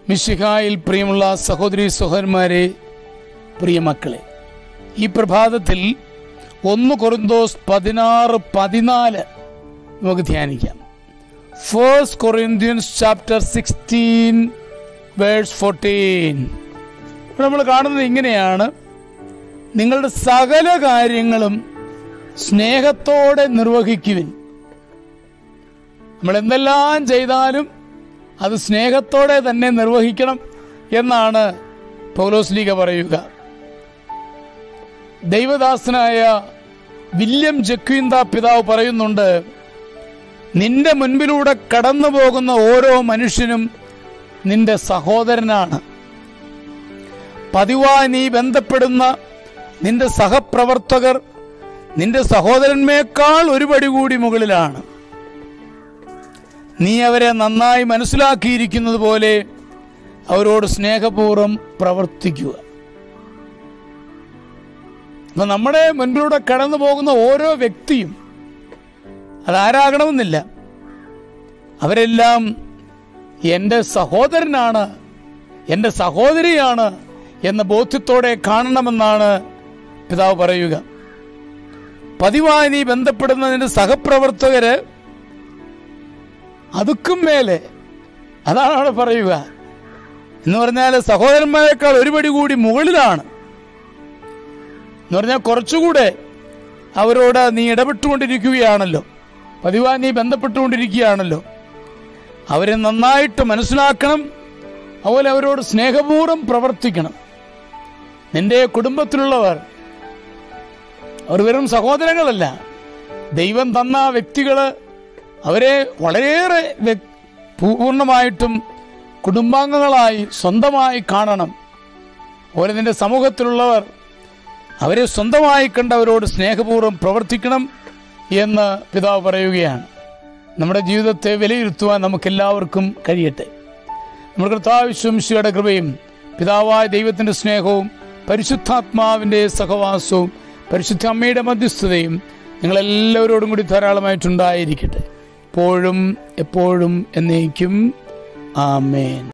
മിശിഹായിൽ പ്രിയമുള്ള സഹോദരി സഹോദരന്മാരെ പ്രിയ മക്കളെ ഈ പ്രഭാതത്തിൽ ഒന്ന് കൊറിന്തോസ് പതിനാറ് പതിനാല് നമുക്ക് ധ്യാനിക്കാം first Corinthians chapter sixteen verse fourteen നമ്മൾ കാണുന്നത് ഇങ്ങനെയാണ് നിങ്ങളുടെ സകല കാര്യങ്ങളും സ്നേഹത്തോടെ നിർവഹിക്കുവിൻ നമ്മൾ എന്തെല്ലാം ചെയ്താലും അത് സ്നേഹത്തോടെ തന്നെ നിർവഹിക്കണം എന്നാണ് പൗലോസ്ലീഗ പറയുക ദൈവദാസനായ വില്യം ജക്വീന്ത പിതാവ് പറയുന്നുണ്ട് നിന്റെ മുൻപിലൂടെ കടന്നു പോകുന്ന ഓരോ മനുഷ്യനും നിന്റെ സഹോദരനാണ് പതിവായി നീ ബന്ധപ്പെടുന്ന നിന്റെ സഹപ്രവർത്തകർ നിന്റെ സഹോദരന്മേക്കാൾ ഒരു പടി കൂടി മുകളിലാണ് നീ അവരെ നന്നായി മനസ്സിലാക്കിയിരിക്കുന്നത് പോലെ അവരോട് സ്നേഹപൂർവ്വം പ്രവർത്തിക്കുക അപ്പൊ നമ്മുടെ മുൻപിലൂടെ കടന്നു പോകുന്ന ഓരോ വ്യക്തിയും അതാരാകണമെന്നില്ല അവരെല്ലാം എൻ്റെ സഹോദരനാണ് എൻ്റെ സഹോദരിയാണ് എന്ന ബോധ്യത്തോടെ കാണണമെന്നാണ് പിതാവ് പറയുക പതിവായി നീ ബന്ധപ്പെടുന്ന നിന്റെ സഹപ്രവർത്തകര് അതുക്കും മേലെ അതാണ് അവിടെ പറയുക എന്ന് പറഞ്ഞാൽ സഹോദരന്മാരെക്കാൾ ഒരുപടി കൂടി മുകളിലാണ് എന്ന് പറഞ്ഞാൽ കുറച്ചുകൂടെ അവരോട് നീ ഇടപെട്ടുകൊണ്ടിരിക്കുകയാണല്ലോ പതിവായി നീ ബന്ധപ്പെട്ടുകൊണ്ടിരിക്കുകയാണല്ലോ അവരെ നന്നായിട്ട് മനസ്സിലാക്കണം അതുപോലെ അവരോട് സ്നേഹപൂർവ്വം പ്രവർത്തിക്കണം നിന്റെ കുടുംബത്തിലുള്ളവർ അവർ വെറും സഹോദരങ്ങളല്ല ദൈവം തന്ന വ്യക്തികള് അവരെ വളരെയേറെ വ്യ- പൂർണ്ണമായിട്ടും കുടുംബാംഗങ്ങളായി സ്വന്തമായി കാണണം അതുപോലെ നിന്റെ സമൂഹത്തിലുള്ളവർ അവരെ സ്വന്തമായി കണ്ടവരോട് സ്നേഹപൂർവ്വം പ്രവർത്തിക്കണം എന്ന് പിതാവ് പറയുകയാണ് നമ്മുടെ ജീവിതത്തെ വിലയിരുത്തുവാൻ നമുക്കെല്ലാവർക്കും കഴിയട്ടെ നമ്മുടെ കർത്താവിശ്വംശിയുടെ കൃപയും പിതാവായ ദൈവത്തിൻ്റെ സ്നേഹവും പരിശുദ്ധാത്മാവിൻ്റെ സഹവാസവും പരിശുദ്ധ അമ്മയുടെ മധ്യസ്ഥതയും നിങ്ങളെല്ലാവരോടും കൂടി ധാരാളമായിട്ടുണ്ടായിരിക്കട്ടെ എപ്പോഴും എപ്പോഴും എന്നേക്കും ആമേൻ